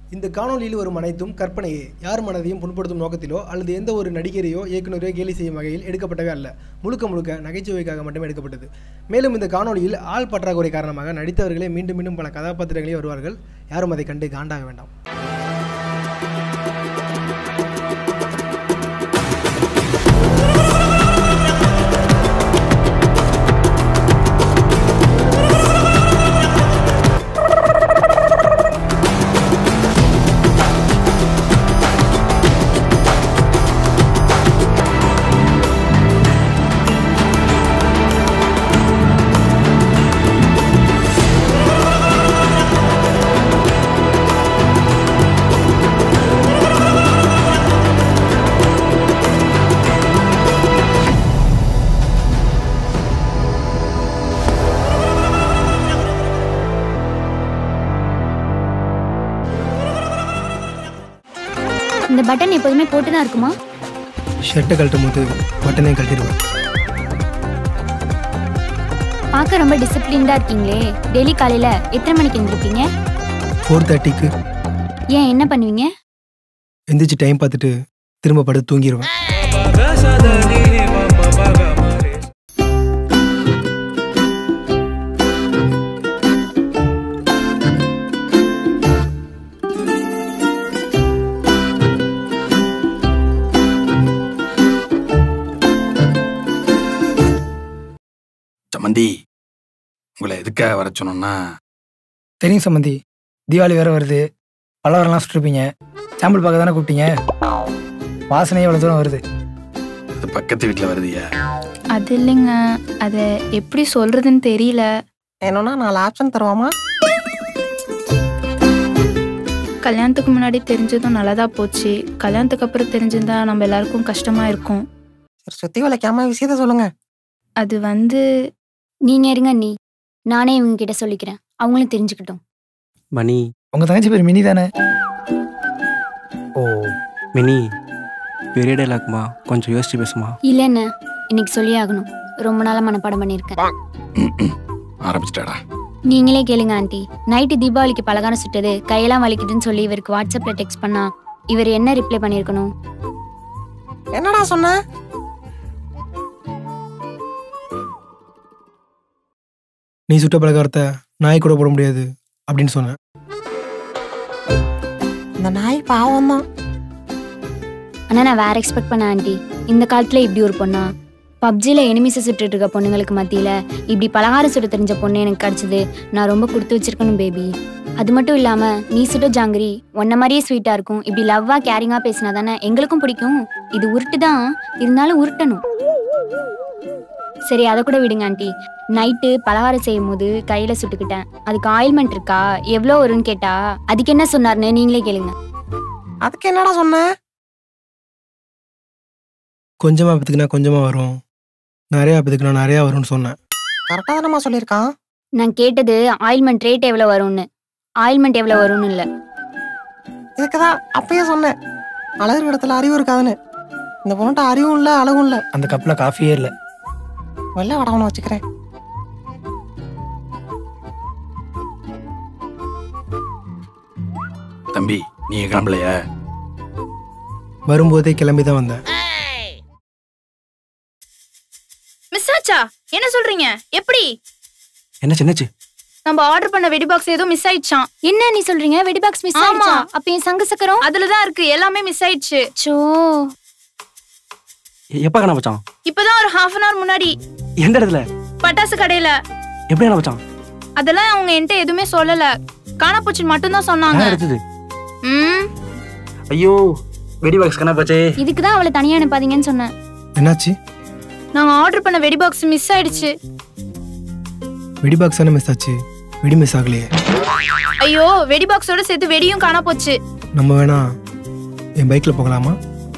இந்த காணொளியில் வரும் அனைத்தும் கற்பனையே யார் மனதையும் புண்படுத்தும் நோக்கத்திலோ அல்லது எந்த ஒரு நடிகரையோ இயக்குனரையோ கேலி செய்யும் வகையில் எடுக்கப்பட்டவே அல்ல முழுக்க முழுக்க நகைச்சுவைக்காக மட்டுமே எடுக்கப்பட்டது மேலும் இந்த காணொளியில் ஆள் பற்றாக்குறை காரணமாக நடித்தவர்களே மீண்டும் மீண்டும் பல கதாபாத்திரங்களே வருவார்கள் யாரும் அதை கண்டு காண்டாக வேண்டாம் இந்த பட்டன் எப்போதுமே போட்டு தான் இருக்குமா ஷர்ட்டை கழட்டும் போது பட்டனையும் கழட்டிடுவேன் பார்க்க ரொம்ப டிசிப்ளின்டா இருக்கீங்களே டெய்லி காலையில எத்தனை மணிக்கு எந்திருப்பீங்க ஃபோர் தேர்ட்டிக்கு ஏன் என்ன பண்ணுவீங்க எந்திரிச்சு டைம் பார்த்துட்டு திரும்ப படுத்து தூங்கிடுவேன் சம்மந்தி உங்களை எதுக்காக வர சொன்னோம்னா தெரியும் சம்மந்தி தீபாவளி வேற வருது பலவரெல்லாம் சுட்டுருப்பீங்க சாம்பிள் பார்க்க தானே கூப்பிட்டீங்க வாசனையே எவ்வளோ தூரம் வருது அது பக்கத்து வீட்டில் வருதுயா அது இல்லைங்க அதை எப்படி சொல்றதுன்னு தெரியல என்னன்னா நாலு ஆப்ஷன் தருவாமா கல்யாணத்துக்கு முன்னாடி தெரிஞ்சதும் நல்லதா போச்சு கல்யாணத்துக்கு அப்புறம் தெரிஞ்சிருந்தா நம்ம எல்லாருக்கும் கஷ்டமா இருக்கும் சரி சுத்தி வளைக்காம விஷயத்த சொல்லுங்க அது வந்து நீங்க இருங்க நீ நானே இவங்க கிட்ட சொல்லிக்கிறேன் அவங்களும் தெரிஞ்சுக்கிட்டோம் மணி உங்கள் தங்கச்சி பேர் மினி தானே ஓ மினி பெரிய டைலாக்மா கொஞ்சம் யோசிச்சு பேசுமா இல்லைன்னு இன்னைக்கு சொல்லி ஆகணும் ரொம்ப நாளா மனப்பாடம் பண்ணியிருக்கேன் ஆரம்பிச்சிட்டாடா நீங்களே கேளுங்க ஆண்டி நைட்டு தீபாவளிக்கு பலகாரம் சுட்டது கையெல்லாம் வலிக்குதுன்னு சொல்லி இவருக்கு வாட்ஸ்அப்ல டெக்ஸ்ட் பண்ணா இவர் என்ன ரிப்ளை பண்ணியிருக்கணும் என்னடா சொன்ன நீ சுட்ட பலகாரத்தை நாய் கூட போட முடியாது அப்படின்னு சொன்னேன் இந்த நாய் பாவம் தான் ஆனா நான் வேற எக்ஸ்பெக்ட் பண்ண ஆண்டி இந்த காலத்துல இப்படி ஒரு பொண்ணா பப்ஜில எனிமிஸை சுட்டுட்டு இருக்க பொண்ணுங்களுக்கு மத்தியில இப்படி பலகாரம் சுட தெரிஞ்ச பொண்ணு எனக்கு கிடைச்சது நான் ரொம்ப கொடுத்து வச்சிருக்கணும் பேபி அது மட்டும் இல்லாம நீ சுட்ட ஜாங்கிரி உன்ன மாதிரியே ஸ்வீட்டா இருக்கும் இப்படி லவ்வா கேரிங்கா பேசினா தானே எங்களுக்கும் பிடிக்கும் இது உருட்டு தான் இருந்தாலும் உருட்டணும் சரி அதை கூட விடுங்க ஆண்டி நைட்டு பலகாரம் செய்யும் போது கையில சுட்டுக்கிட்டேன் அதுக்கு ஆயில்மெண்ட் இருக்கா எவ்வளோ வரும்னு கேட்டா அதுக்கு என்ன சொன்னார்னு நீங்களே கேளுங்க அதுக்கு என்னடா சொன்ன கொஞ்சமாக பத்துக்குனா கொஞ்சமாக வரும் நிறையா பத்துக்குனா நிறையா வரும்னு சொன்னேன் கரெக்டா தானம்மா சொல்லியிருக்கான் நான் கேட்டது ஆயில்மெண்ட் ரேட் எவ்வளோ வரும்னு ஆயில்மெண்ட் எவ்வளோ வரும்னு இல்லை இதுக்குதான் அப்பயே சொன்னேன் அழகு இடத்துல அறிவு இருக்காதுன்னு இந்த பொண்ணுட்ட அறிவும் இல்ல அழகும் இல்ல அந்த கப்பில் காஃபியே இல்லை வெள்ளை வடவனை வச்சுக்கிறேன் தம்பி நீங்க கிளம்பலையா வரும்போதே கிளம்பி தான் வந்தேன் மிஸ் ஆச்சா என்ன சொல்றீங்க எப்படி என்ன சின்னச்சு நம்ம ஆர்டர் பண்ண வெடி பாக்ஸ் ஏதோ மிஸ் ஆயிடுச்சான் என்ன நீ சொல்றீங்க வெடி பாக்ஸ் மிஸ் ஆமா. ஆயிடுச்சா அப்ப என் சங்கு சக்கரம் அதுல தான் இருக்கு எல்லாமே மிஸ் ஆயிடுச்சு சோ எப்போ காண வச்சான் இப்பதான் ஒரு ஹாஃப் அன் ஹவர் முன்னாடி எந்த இடத்துல பட்டாசு கடையில எப்படி காண வச்சான் அதெல்லாம் அவங்க என்கிட்ட எதுவுமே சொல்லல காணப்போச்சுன்னு மட்டும் தான் சொன்னாங்க யார் எடுத்தது ம் ஐயோ வெடி பாக்ஸ் காண போச்சே இதுக்கு தான் அவளை தனியா அனுப்பாதீங்கன்னு சொன்னேன் என்னாச்சு நாங்க ஆர்டர் பண்ண வெடி பாக்ஸ் மிஸ் ஆயிடுச்சு வெடி பாக்ஸ் தானே மிஸ் ஆச்சு வெடி மிஸ் ஆகலையே ஐயோ வெடி பாக்ஸோட சேர்த்து வெடியும் காண போச்சு நம்ம வேணா என் பைக்கில் போகலாமா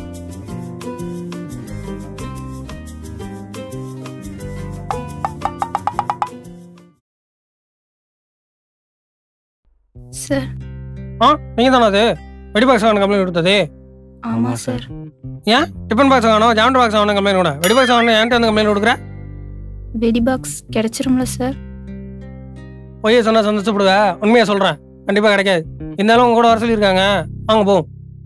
சார் ஆ நீங்கள் தானே அது வெடி பாக்ஸ் வாங்க கம்ப்ளைண்ட் கொடுத்தது ஆமா சார் ஏன் டிஃபன் பாக்ஸ் வாங்கணும் ஜாமெண்ட்ரி பாக்ஸ் வாங்கணும் கம்ப்ளைண்ட் கூட வெடி பாக்ஸ் வாங்கணும் என்கிட்ட வந்து கம்ப்ளைண்ட் கொடுக்குற வெடி பாக்ஸ் கிடைச்சிரும்ல சார் பொய்ய சொன்னா சந்தோஷப்படுவ உண்மையை சொல்கிறேன் கண்டிப்பாக கிடைக்காது இருந்தாலும் உங்க கூட வர சொல்லியிருக்காங்க வாங்க போவோம்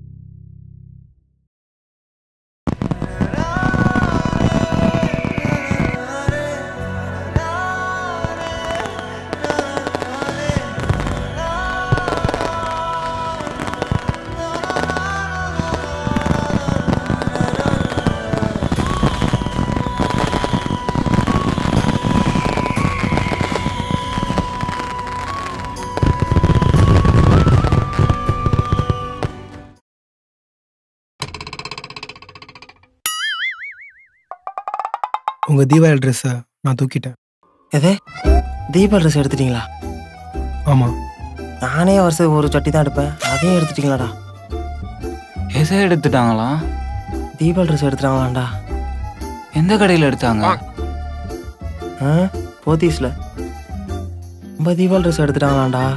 உங்கள் தீபாவளி ட்ரெஸ்ஸை நான் தூக்கிட்டேன் எது தீபாவளி ட்ரெஸ் எடுத்துட்டீங்களா ஆமாம் நானே வருஷம் ஒரு சட்டி தான் எடுப்பேன் அதையும் எடுத்துட்டீங்களாடா எதை எடுத்துட்டாங்களா தீபாவளி ட்ரெஸ் எடுத்துட்டாங்களாண்டா எந்த கடையில் எடுத்தாங்க ஆ போத்தீஸில் ரொம்ப தீபாவளி ட்ரெஸ் எடுத்துட்டாங்களாண்டா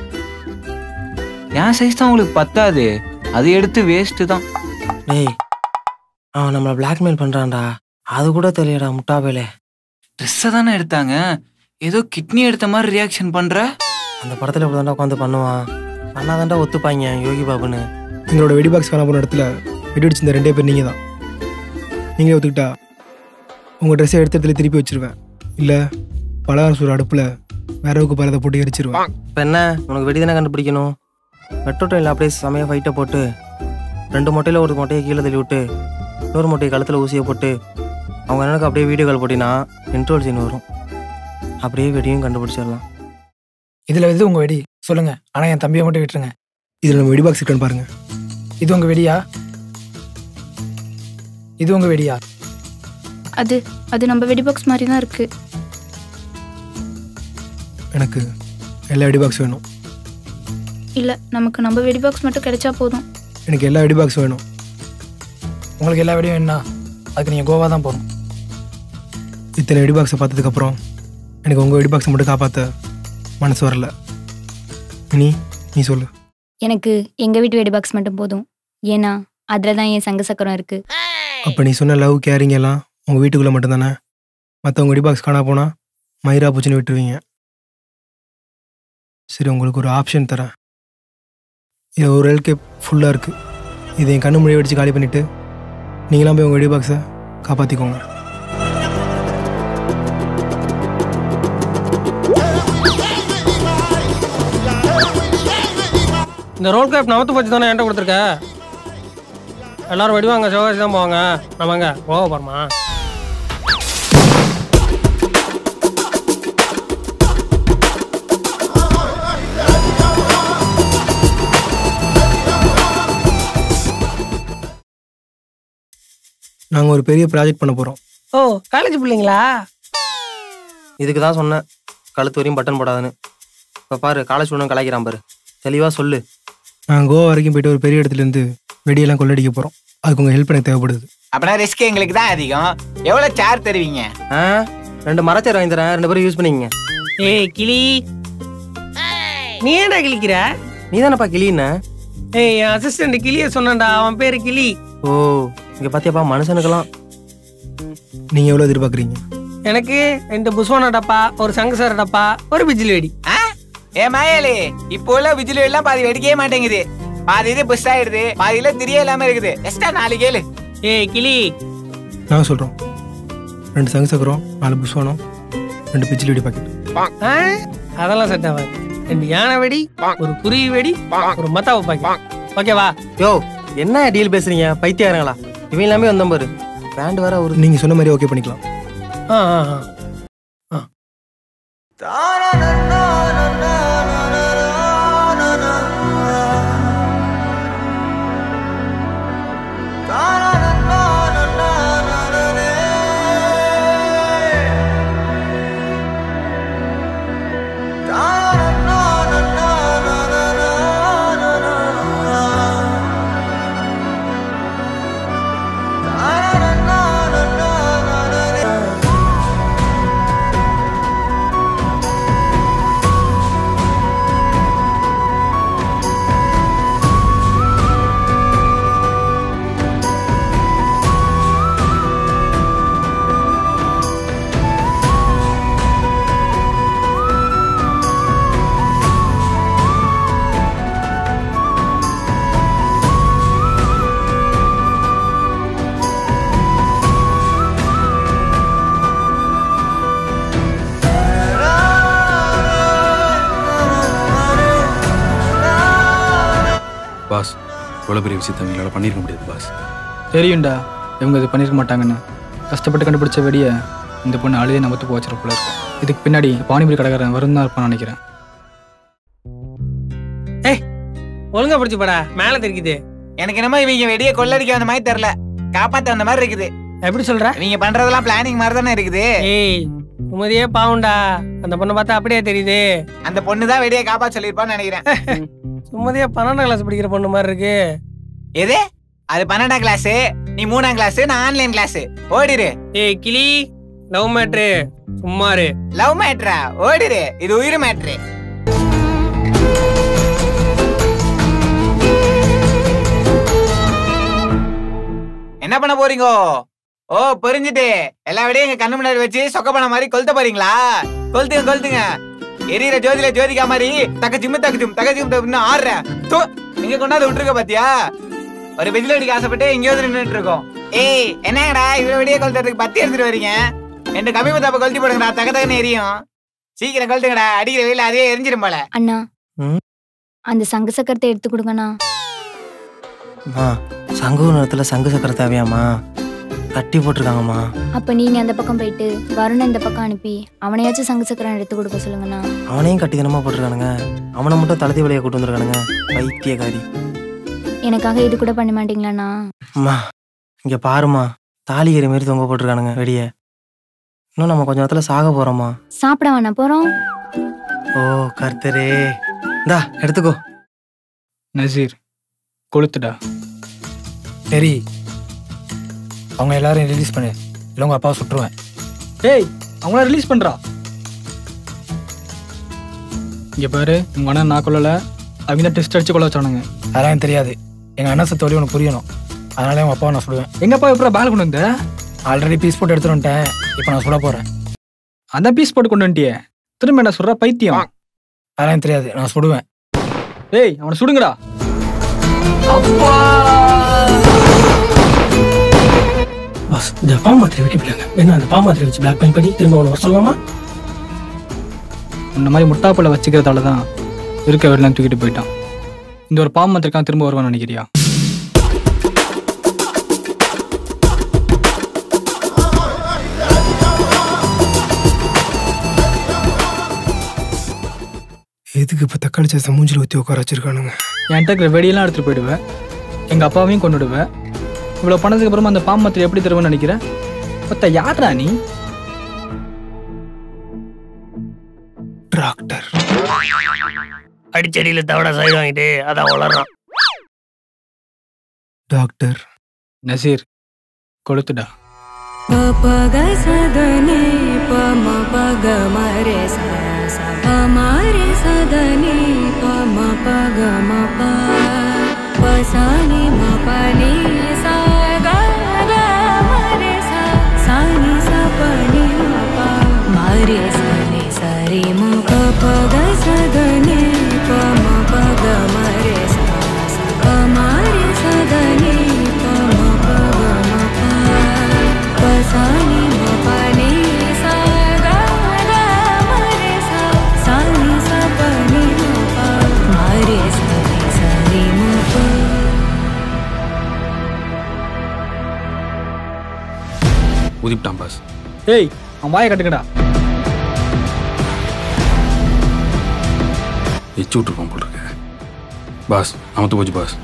என் சைஸ் தான் உங்களுக்கு பத்தாது அது எடுத்து வேஸ்ட்டு தான் டேய் அவன் நம்மளை பிளாக்மெயில் பண்ணுறான்டா அது கூட தெரியலடா முட்டாபேலே ட்ரெஸ்ஸை தானே எடுத்தாங்க ஏதோ கிட்னி எடுத்த மாதிரி ரியாக்ஷன் பண்ற அந்த படத்தில் இப்படி தாண்டா உட்காந்து பண்ணுவான் பண்ணாதாண்டா ஒத்துப்பாங்க யோகி பாபுன்னு எங்களோட வெடி பாக்ஸ் காண போன இடத்துல வெடி அடிச்சிருந்த ரெண்டே பேர் நீங்கள் தான் நீங்களே ஒத்துக்கிட்டா உங்கள் ட்ரெஸ்ஸை எடுத்த இடத்துல திருப்பி வச்சிருவேன் இல்லை பலகாரம் சூறு அடுப்பில் விறகுக்கு பலதை போட்டு எரிச்சிருவேன் இப்போ என்ன உனக்கு வெடி தானே கண்டுபிடிக்கணும் மெட்ரோ ட்ரெயினில் அப்படியே செமையாக ஃபைட்டை போட்டு ரெண்டு மொட்டையில் ஒரு மொட்டையை கீழே தள்ளி விட்டு இன்னொரு மொட்டையை கழுத்தில் ஊசியை போட்டு அவங்க அண்ணனுக்கு அப்படியே வீடியோ கால் போட்டினா இன்ட்ரோல் சீன் வரும் அப்படியே வெடியும் கண்டுபிடிச்சிடலாம் இதில் எது உங்கள் வெடி சொல்லுங்க ஆனால் என் தம்பியை மட்டும் விட்டுருங்க இதில் நம்ம வெடி பாக்ஸ் இருக்கான்னு பாருங்கள் இது உங்கள் வெடியா இது உங்கள் வெடியா அது அது நம்ம வெடி பாக்ஸ் மாதிரி தான் இருக்கு எனக்கு எல்லா வெடி பாக்ஸ் வேணும் இல்ல நமக்கு நம்ம வெடி பாக்ஸ் மட்டும் கிடைச்சா போதும் எனக்கு எல்லா வெடி பாக்ஸ் வேணும் உங்களுக்கு எல்லா வெடியும் என்ன அதுக்கு நீங்கள் கோவா தான் போகணும் இத்தனை வெடி பாக்ஸை பார்த்ததுக்கப்புறம் எனக்கு உங்கள் வெடி பாக்ஸை மட்டும் காப்பாற்ற மனசு வரல நீ நீ சொல்லு எனக்கு எங்கள் வீட்டு வெடி பாக்ஸ் மட்டும் போதும் ஏன்னா அதில் தான் என் சங்க சக்கரம் இருக்குது அப்போ நீ சொன்ன லவ் கேரிங் எல்லாம் உங்கள் வீட்டுக்குள்ளே மட்டும்தானே மற்றவங்க வெடி பாக்ஸ் காணா போனால் மயிரா பூச்சின்னு விட்டுருவீங்க சரி உங்களுக்கு ஒரு ஆப்ஷன் தரேன் இது ஒரு எல்கே ஃபுல்லாக இருக்குது இதை என் கண்ணு மொழியை வச்சு காலி பண்ணிவிட்டு நீங்களாம் போய் உங்கள் வெடி பாக்ஸை காப்பாற்றிக்கோங்க இந்த ரோல் கேப் நமத்து போச்சு தானே என்கிட்ட கொடுத்துருக்க எல்லாரும் வெடிவாங்க சிவகாசி தான் போவாங்க நம்மங்க போக போறோமா நாங்கள் ஒரு பெரிய ப்ராஜெக்ட் பண்ண போகிறோம் ஓ காலேஜ் பிள்ளைங்களா இதுக்கு தான் சொன்னேன் கழுத்து வரையும் பட்டன் போடாதுன்னு இப்போ பாரு காலேஜ் ஒன்றும் கலாய்க்கிறான் பாரு தெளிவாக சொல்லு நாங்கள் கோவா வரைக்கும் போயிட்டு ஒரு பெரிய இடத்துலேருந்து வெடியெல்லாம் கொள்ளடிக்க போகிறோம் அதுக்கு உங்கள் ஹெல்ப் எனக்கு தேவைப்படுது அப்படின்னா ரிஸ்க் எங்களுக்கு தான் அதிகம் எவ்வளவு சார் தருவீங்க ஆ ரெண்டு மரச்சேர் வாங்கி தரேன் ரெண்டு பேரும் யூஸ் பண்ணிக்கங்க ஏய் கிளி நீ ஏன்டா கிளிக்கிற நீ தானேப்பா கிளின்னு ஏய் என் அசிஸ்டன்ட் கிளிய சொன்னான்டா அவன் பேரு கிளி ஓ இங்கே பார்த்தியாப்பா மனுஷனுக்கெல்லாம் நீங்கள் எவ்வளோ எதிர்பார்க்குறீங்க எனக்கு ரெண்டு புஸ்வான டப்பா ஒரு சங்கசார டப்பா ஒரு பிஜிலி வெடி ஏ மாயாளி இப்போ உள்ள விஜிலி எல்லாம் பாதி வெடிக்கவே மாட்டேங்குது பாதி இது புஷ் ஆயிடுது பாதியில திரிய இல்லாம இருக்குது எக்ஸ்ட்ரா நாலு கேளு ஏய் கிளி நாங்கள் சொல்கிறோம் ரெண்டு சங்கு சக்கரம் நாலு புஷ்வானம் ரெண்டு பிச்சிலி வெடி பாக்கெட் ஆ? அதெல்லாம் செட் ஆகாது ரெண்டு யானை வெடி ஒரு குருவி வெடி ஒரு மத்தாவை பாக்கி ஓகேவா யோ என்ன டீல் பேசுறீங்க பைத்தியாரங்களா இவன் எல்லாமே வந்தோம் பாரு பேண்ட் வேற ஒரு நீங்கள் சொன்ன மாதிரி ஓகே பண்ணிக்கலாம் ஆ ஆ ஆ ஆ பாஸ் இவ்வளோ பெரிய விஷயத்தை எங்களால் பண்ணியிருக்க முடியாது பாஸ் தெரியும்டா இவங்க இது பண்ணியிருக்க மாட்டாங்கன்னு கஷ்டப்பட்டு கண்டுபிடிச்ச வெடியை இந்த பொண்ணு அழுதே நமத்து போச்சுற போல இருக்கு இதுக்கு பின்னாடி பானிபுரி கடைக்காரன் வரும் தான் இருப்பான்னு நினைக்கிறேன் ஒழுங்கா பிடிச்சு படா மேல தெரிக்குது எனக்கு என்னமோ இவங்க வெடியை கொள்ளடிக்க வந்த மாதிரி தெரியல காப்பாத்த வந்த மாதிரி இருக்குது எப்படி சொல்ற இவங்க பண்றதெல்லாம் பிளானிங் மாதிரி தானே இருக்குது ஏய் சுமதியே பாவம்டா அந்த பொண்ணை பார்த்தா அப்படியே தெரியுது அந்த பொண்ணு தான் வெடியை காப்பாத்த சொல்லியிருப்பான்னு நினைக்கிறேன் சுமதியே பன்னெண்டாம் கிளாஸ் படிக்கிற பொண்ணு மாதிரி இருக்கு எது அது பன்னெண்டாம் கிளாஸ் நீ மூணாம் கிளாஸ் நான் ஆன்லைன் கிளாஸ் ஓடிரு ஏய் கிளி லவ் மேட்ரு சும்மாரு லவ் மேட்ரா ஓடிரு இது உயிர் மேட்ரு என்ன பண்ண போறீங்க ஓ புரிஞ்சுட்டு எல்லா விடையும் எங்க கண்ணு முன்னாடி வச்சு சொக்க பண்ண மாதிரி கொளுத்த போறீங்களா கொளுத்துங்க கொளுத்துங்க எரியற ஜோதியில ஜோதிகா மாதிரி தக்க ஜிம்மு தக்க ஜிம் தக்க ஜிம் தக்குன்னு ஆடுறேன் தூ இங்க கொண்டாந்து விட்டுருக்க பாத்தியா ஒரு வெஜில வெடிக்க ஆசைப்பட்டு எங்கேயோ நின்றுட்டு இருக்கோம் ஏய் என்னங்கடா இவ்வளவு வெடிய கொளுத்துறதுக்கு பத்தி எடுத்துட்டு வரீங்க ரெண்டு கம்மி மத்தாப்ப கொளுத்தி போடுங்கடா தக்க தக்கன்னு எரியும் சீக்கிரம் கொளுத்துங்கடா அடிக்கிற வெயில அதே எரிஞ்சிரும் போல அண்ணா ம். அந்த சங்கு சக்கரத்தை எடுத்து கொடுங்கண்ணா அம்மா சங்கு நேரத்தில் சங்கு சக்கரம் தேவையாம்மா கட்டி போட்டிருக்காங்கம்மா அப்ப நீங்க அந்த பக்கம் போயிட்டு வருண இந்த பக்கம் அனுப்பி அவனையாச்சும் சங்கு சக்கரம் எடுத்து கொடுக்க சொல்லுங்கண்ணா அவனையும் கட்டி தினமா போட்டிருக்கானுங்க அவனை மட்டும் தளத்தி வழியை கூட்டு வந்திருக்கானுங்க பைத்தியக்காரி எனக்காக இது கூட பண்ண மாட்டீங்களாண்ணா அம்மா இங்க பாரும்மா தாலி ஏறி மாரி தொங்க போட்டிருக்கானுங்க வெடிய இன்னும் நம்ம கொஞ்ச நேரத்துல சாக போறோம்மா சாப்பிட வேணா போறோம் ஓ கர்த்தரே இந்தா எடுத்துக்கோ நசீர் கொளுத்துடா சரி அவங்க எல்லாரும் ரிலீஸ் பண்ணு இல்லை உங்கள் அப்பாவை சுட்டுருவேன் ஏய் அவங்கள ரிலீஸ் பண்றா இங்க பாரு உங்க அண்ணன் நான் கொள்ளல அவங்க தான் டெஸ்ட் அடிச்சு கொள்ள வச்சானுங்க அதெல்லாம் எனக்கு தெரியாது எங்கள் அண்ணன் சத்த வழி உனக்கு புரியணும் அதனால உங்கள் அப்பாவை நான் சுடுவேன் எங்க அப்பா எப்பறம் பேல் கொண்டு வந்த ஆல்ரெடி பீஸ் போட்டு எடுத்துட்டு வந்துட்டேன் இப்போ நான் சுட போகிறேன் அதான் பீஸ் போட்டு கொண்டு வந்துட்டியே திரும்ப என்ன சொல்ற பைத்தியம் அதெல்லாம் எனக்கு தெரியாது நான் சுடுவேன் ஏய் அவனை சுடுங்கடா பாஸ் இந்த பாமாத்திரை வெட்டி போயிட்டாங்க என்ன அந்த பாமாத்திரை வச்சு பிளாக் பண்ணி பண்ணி திரும்ப ஒன்று சொல்லலாமா இந்த மாதிரி முட்டாப்புல வச்சுக்கிறதால தான் இருக்க வெள்ளம் தூக்கிட்டு போயிட்டான் இந்த ஒரு பாம்பு மாத்திருக்கான் திரும்ப வருவான்னு நினைக்கிறியா எதுக்கு இப்போ தக்காளி சாசம் மூஞ்சில் ஊற்றி உட்கார வச்சிருக்கானுங்க என்கிட்ட இருக்கிற வெடியெல்லாம் எடுத்துட்டு போயிடுவேன் எங்க அப்பாவையும் கொண்டுடுவேன் இவ்வளவு பண்ணதுக்கு அப்புறமா அந்த பாம்பு மாத்திரை எப்படி தருவேன்னு நினைக்கிறேன் மொத்த யாரா நீ டாக்டர் அடிச்சடியில தவட சைடு வாங்கிட்டு அதான் வளர்றான் டாக்டர் நசீர் கொளுத்துடா पग सदने पम पग मरे सा सा प मरे सदने पम पग म प प सा नि म प नि सा ग ग मरे सा सा नि सा प नि म प मरे सा नि सा रे म प प ग सदने प म प ग मरे सा सा प मरे सदने प म प ग म प प सा नि म प नि सा ग ग मरे सा सा नि सा प नि म प मरे सा नि सा रे म प ஊதிவிட்டான் பாஸ் ஏய் அவன் வாயை கட்டுக்கடா எச்சு விட்டுருப்பான் போல் இருக்கு பாஸ் அமத்து போச்சு பாஸ்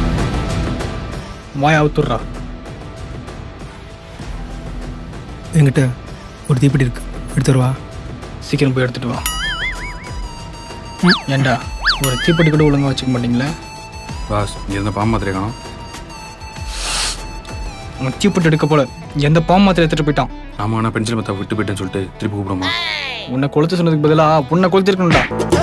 வாயை அவுத்துடுறா என்கிட்ட ஒரு தீப்பெட்டி இருக்கு எடுத்து வருவா சீக்கிரம் போய் எடுத்துட்டு வா ம், ஏன்டா ஒரு தீப்பெட்டி கூட ஒழுங்கா வச்சுக்க மாட்டீங்களா பாஸ் இங்கே இருந்த பாம்பு மாத்திரை காணும் அவன் தீப்பெட்டி எடுக்க போல எந்த பாம்பு மாத்திரை எடுத்துட்டு போயிட்டான் நாம வேணா பென்சில் மத்தா விட்டு போயிட்டேன்னு சொல்லிட்டு திருப்பி கூப்பிடுமா உன்னை கொளுத்து சொன்னதுக்கு பதிலா உன்னை கொளுத்திருக்கணும்டா